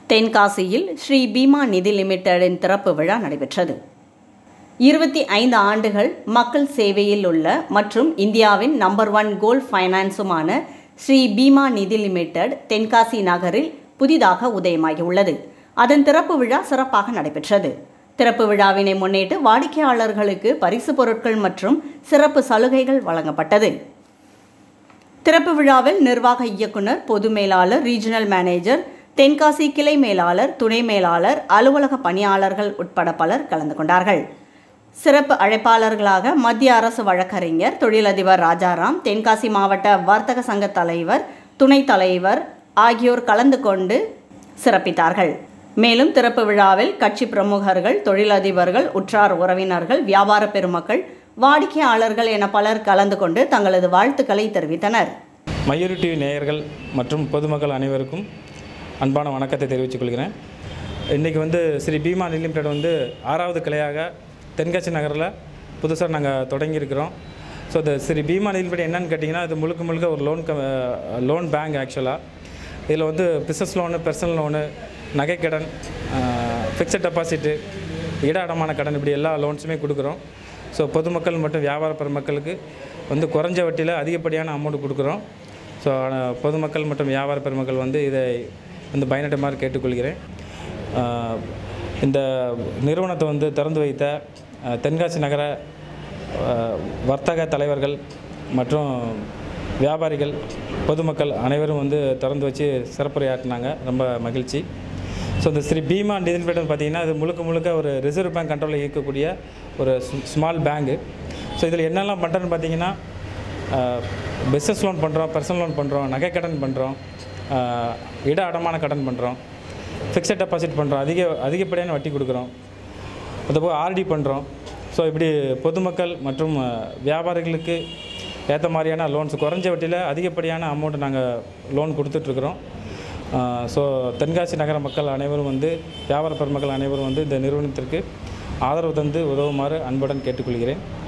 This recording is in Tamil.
தென்காசியில் ஸ்ரீ பீமா நிதி லிமிடெடின் திறப்பு விழா நடைபெற்றது இருபத்தி ஐந்து ஆண்டுகள் மக்கள் சேவையில் உள்ள மற்றும் இந்தியாவின் நம்பர் ஒன் கோல்ட் ஃபைனான்ஸுமான ஸ்ரீ பீமா நிதி லிமிடெட் தென்காசி நகரில் புதிதாக உதயமாகியுள்ளது அதன் திறப்பு விழா சிறப்பாக நடைபெற்றது திறப்பு விழாவினை முன்னிட்டு வாடிக்கையாளர்களுக்கு பரிசு பொருட்கள் மற்றும் சிறப்பு சலுகைகள் வழங்கப்பட்டது திறப்பு விழாவில் நிர்வாக இயக்குனர் பொது மேலாளர் ரீஜனல் மேனேஜர் தென்காசி கிளை மேலாளர் துணை மேலாளர் அலுவலக பணியாளர்கள் உட்பட பலர் கலந்து கொண்டார்கள் சிறப்பு அழைப்பாளர்களாக மத்திய அரசு வழக்கறிஞர் தொழிலதிபர் ராஜாராம் தென்காசி மாவட்ட வர்த்தக சங்க தலைவர் துணைத் தலைவர் ஆகியோர் கலந்து கொண்டு சிறப்பித்தார்கள் மேலும் திறப்பு விழாவில் கட்சி பிரமுகர்கள் தொழிலதிபர்கள் உற்றார் உறவினர்கள் வியாபார பெருமக்கள் வாடிக்கையாளர்கள் என பலர் கலந்து கொண்டு தங்களது வாழ்த்துக்களை தெரிவித்தனர் மயூரி டிவி நேயர்கள் மற்றும் பொதுமக்கள் அனைவருக்கும் அன்பான வணக்கத்தை தெரிவித்துக் கொள்கிறேன் இன்றைக்கி வந்து ஸ்ரீ பீமா லிமிடெட் வந்து ஆறாவது கிளையாக தென்காசி நகரில் புதுசாக நாங்கள் தொடங்கியிருக்கிறோம் ஸோ இந்த ஸ்ரீ பீமா லிமிடெட் என்னன்னு கேட்டிங்கன்னா இது முழுக்க முழுக்க ஒரு லோன் க லோன் பேங்க் ஆக்சுவலாக இதில் வந்து பிஸ்னஸ் லோனு பர்சனல் லோனு நகைக்கடன் ஃபிக்ஸட் டெபாசிட்டு இட அடமான கடன் இப்படி எல்லா லோன்ஸுமே கொடுக்குறோம் ஸோ பொதுமக்கள் மற்றும் வியாபார பெருமக்களுக்கு வந்து குறைஞ்ச வட்டியில் அதிகப்படியான அமௌண்ட் கொடுக்குறோம் ஸோ பொதுமக்கள் மற்றும் வியாபார பெருமக்கள் வந்து இதை வந்து பயனடைமாறு கேட்டுக்கொள்கிறேன் ஆஹ் இந்த நிறுவனத்தை வந்து திறந்து வைத்த ஆஹ் தென்காசி நகர ஆஹ் வர்த்தக தலைவர்கள் மற்றும் வியாபாரிகள் பொதுமக்கள் அனைவரும் வந்து திறந்து வச்சு சிறப்புரையாற்றினாங்க ரொம்ப மகிழ்ச்சி ஸோ இந்த ஸ்ரீ பீமா நிதி நிறுவனம் பார்த்தீங்கன்னா இது முழுக்க முழுக்க ஒரு ரிசர்வ் பேங்க் கண்ட்ரோலில் இயக்கக்கூடிய ஒரு ஸ்மால் பேங்கு ஸோ இதில் என்னெல்லாம் பண்ணுறேன்னு பார்த்தீங்கன்னா பிஸ்னஸ் லோன் பண்ணுறோம் பர்சனல் லோன் பண்ணுறோம் நகை கடன் பண்ணுறோம் இட அடமான கடன் பண்ணுறோம் ஃபிக்ஸட் டெபாசிட் பண்ணுறோம் அதிக அதிகப்படியான வட்டி கொடுக்குறோம் அதுபோக ஆர்டி பண்ணுறோம் ஸோ இப்படி பொதுமக்கள் மற்றும் அஹ், வியாபாரிகளுக்கு ஏற்ற மாதிரியான லோன்ஸ் குறைஞ்ச வட்டியில் அதிகப்படியான அமௌண்ட் நாங்கள் லோன் கொடுத்துட்ருக்குறோம் ஸோ தென்காசி நகர மக்கள் அனைவரும் வந்து வியாபார பெருமக்கள் அனைவரும் வந்து இந்த நிறுவனத்திற்கு ஆதரவு தந்து உதவுமாறு அன்புடன் கேட்டுக்கொள்கிறேன்